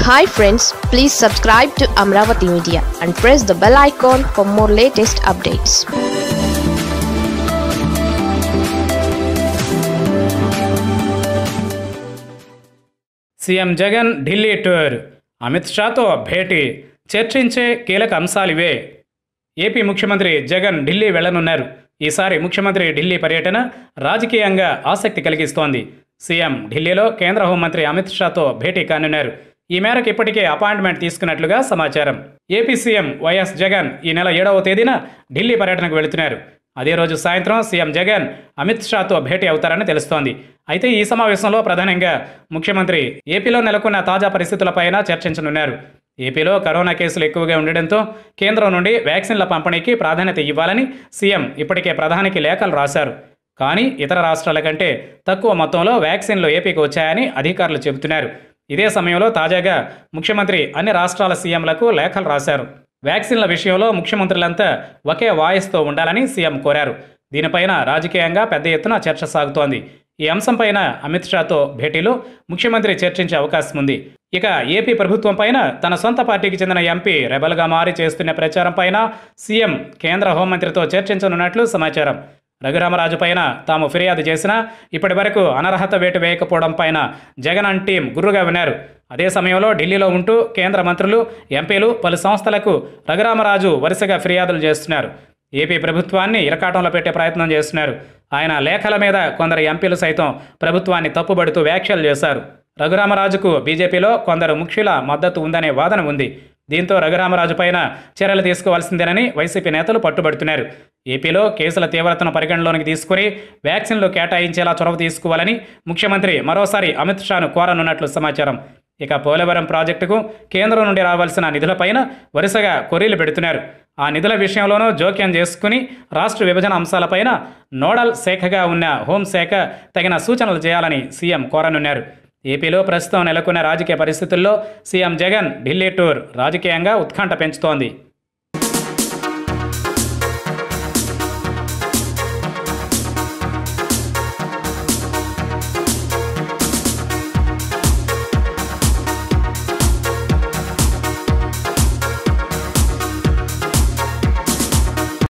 hi friends please subscribe to Amaravati media and press the bell icon for more latest updates CM Jagan Delhi tour Amit షాతో భేటీ చర్చించే కీలక అంశాలివే AP ముఖ్యమంత్రి జగన్ ఢిల్లీ వెళ్లనున్నారు ఈసారి ముఖ్యమంత్రి ఢిల్లీ పర్యటన రాజకీయంగా ఆసక్తి కలిగిస్తోంది సీఎం ఢిల్లీలో కేంద్ర హోంమంత్రి అమిత్ షాతో భేటీ కానున్నారు ఈ మేరకు ఇప్పటికే అపాయింట్మెంట్ తీసుకున్నట్లుగా సమాచారం ఏపీ సీఎం వైఎస్ జగన్ ఈ నెల ఏడవ తేదీన ఢిల్లీ పర్యటనకు వెళుతున్నారు అదే రోజు సాయంత్రం సీఎం జగన్ అమిత్ షాతో భేటీ అవుతారని తెలుస్తోంది అయితే ఈ సమావేశంలో ప్రధానంగా ముఖ్యమంత్రి ఏపీలో నెలకొన్న తాజా పరిస్థితులపైన చర్చించనున్నారు ఏపీలో కరోనా కేసులు ఎక్కువగా ఉండడంతో కేంద్రం నుండి వ్యాక్సిన్ల పంపిణీకి ప్రాధాన్యత ఇవ్వాలని సీఎం ఇప్పటికే ప్రధానికి లేఖలు రాశారు కానీ ఇతర రాష్ట్రాల కంటే తక్కువ మొత్తంలో వ్యాక్సిన్లు ఏపీకి వచ్చాయని అధికారులు చెబుతున్నారు ఇదే సమయంలో తాజాగా ముఖ్యమంత్రి అన్ని రాష్ట్రాల సీఎంలకు లేఖలు రాశారు వ్యాక్సిన్ల విషయంలో ముఖ్యమంత్రులంతా ఒకే వాయిస్తో ఉండాలని సీఎం కోరారు దీనిపైన రాజకీయంగా పెద్ద ఎత్తున చర్చ సాగుతోంది ఈ అంశంపైన అమిత్ షాతో భేటీలో ముఖ్యమంత్రి చర్చించే అవకాశం ఉంది ఇక ఏపీ ప్రభుత్వం పైన తన సొంత పార్టీకి చెందిన ఎంపీ రెబల్గా మారి చేస్తున్న ప్రచారం పైన సీఎం కేంద్ర హోంమంత్రితో చర్చించనున్నట్లు సమాచారం రఘురామరాజు పైన తాము ఫిర్యాదు చేసినా ఇప్పటి వరకు అనర్హత వేటు వేయకపోవడం పైన జగన్ అండ్ టీం గుర్రుగా విన్నారు అదే సమయంలో ఢిల్లీలో ఉంటూ కేంద్ర మంత్రులు ఎంపీలు పలు సంస్థలకు రఘురామరాజు వరుసగా ఫిర్యాదులు చేస్తున్నారు ఏపీ ప్రభుత్వాన్ని ఇరకాటంలో పెట్టే ప్రయత్నం చేస్తున్నారు ఆయన లేఖల మీద కొందరు ఎంపీలు సైతం ప్రభుత్వాన్ని తప్పుబడుతూ వ్యాఖ్యలు చేశారు రఘురామరాజుకు బీజేపీలో కొందరు ముఖ్యుల మద్దతు ఉందనే వాదన ఉంది దీంతో రఘురామరాజు పైన చర్యలు తీసుకోవాల్సిందేనని వైసీపీ నేతలు పట్టుబడుతున్నారు ఏపీలో కేసుల తీవ్రతను పరిగణలోనికి తీసుకుని వ్యాక్సిన్లు కేటాయించేలా చొరవ తీసుకోవాలని ముఖ్యమంత్రి మరోసారి అమిత్ షాను కోరనున్నట్లు సమాచారం ఇక పోలవరం ప్రాజెక్టుకు కేంద్రం నుండి రావాల్సిన నిధులపైన వరుసగా కొర్రీలు పెడుతున్నారు ఆ నిధుల విషయంలోనూ జోక్యం చేసుకుని రాష్ట్ర విభజన అంశాలపైన నోడల్ శాఖగా ఉన్న హోంశాఖ తగిన సూచనలు చేయాలని సీఎం కోరనున్నారు ఏపీలో ప్రస్తుతం నెలకొన్న రాజకీయ పరిస్థితుల్లో సీఎం జగన్ ఢిల్లీ టూర్ రాజకీయంగా ఉత్కంఠ పెంచుతోంది